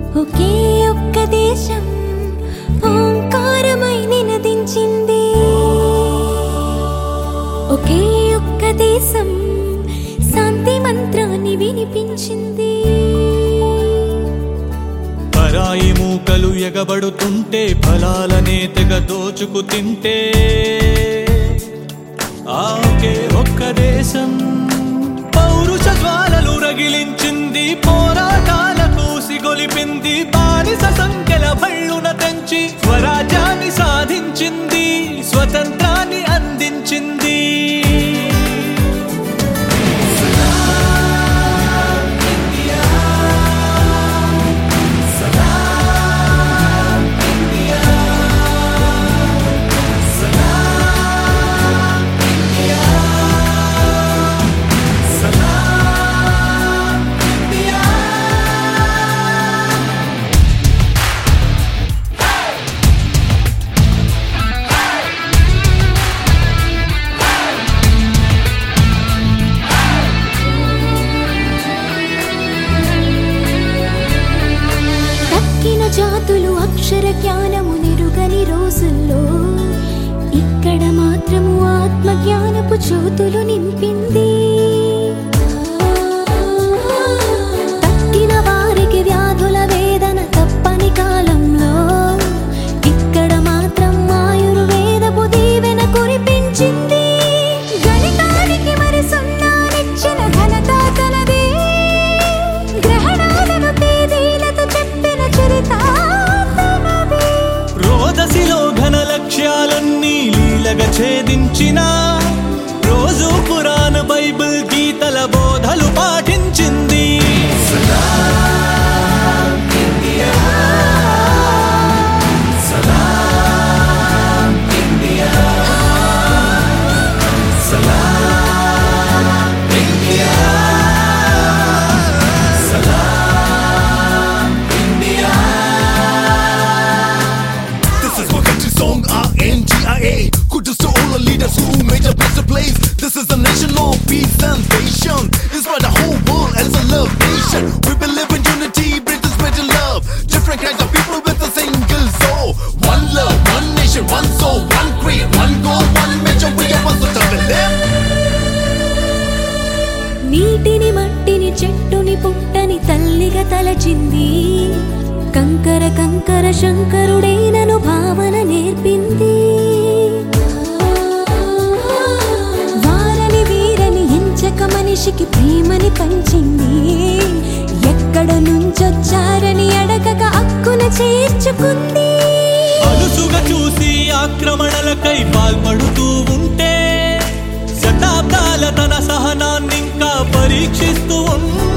ఒకే ఒక్క దేశం ఓంకారమై నినదించింది ఒకే ఒక్క దేశం శాంతి మంత్రాన్ని వినిపించింది పరాయి మూకలు ఎగబడుతుంటే ఫలాలనే తెగ దోచుకు తింటే ఆకే ఒక్క దేశం పౌరుష జ్వాలలు రగిలించింది పోరాటాలకు సిగొలిపింది బానిస సంఖ్యల భళ్ళున తెంచి స్వరాజ్యాన్ని సాధించింది స్వతంత్రాన్ని అందించింది తక్కిన జాతులు అక్షర జ్ఞానము నిరుగని రోజుల్లో ఇక్కడ మాత్రము ఆత్మ జ్ఞానపు జ్యోతులు నింపింది తక్కిన వారికి వ్యాధుల వేదన తప్పని కాలంలో ఇక్కడ మాత్రం ఆయుర్వేదపు దీవెన కురిపించింది గణితానికి మరి సున్నానిచ్చిన ఘనత తనది గ్రహణాలను తేదీలతో చెప్పిన చరిత తనది. రోదసిలో ఘన లక్ష్యాలన్నీ లీలగా ఛేదించిన రోజు పురాణ బైబిల్ గీతల బోధలు పాటించింది This is my country song, R-N-G-I-A. Kudos to all the leaders who made a better place. This is a nation of peace and patience. Inspire the whole world as a love nation. We believe in unity, bring this better love. Different kinds of people with a single soul. One love, one nation, one soul, one creed, one goal, one mission. We are supposed to live. నీటిని మట్టిని చెట్టుని పుట్టని తల్లిగా తలచింది కంకర కంకర శంకరుడేనను భావన నేర్పింది వారని వీరని ఎంచక మనిషికి ప్రేమని పంచింది ఎక్కడ నుంచొచ్చారని అడగక అక్కున చేర్చుకుంది అలుసుగా చూసి ఆక్రమణలకై పాల్పడుతూ ఉంటే శతాబ్దాల తన సహనాన్నింకా పరీక్షిస్తూ ఉంది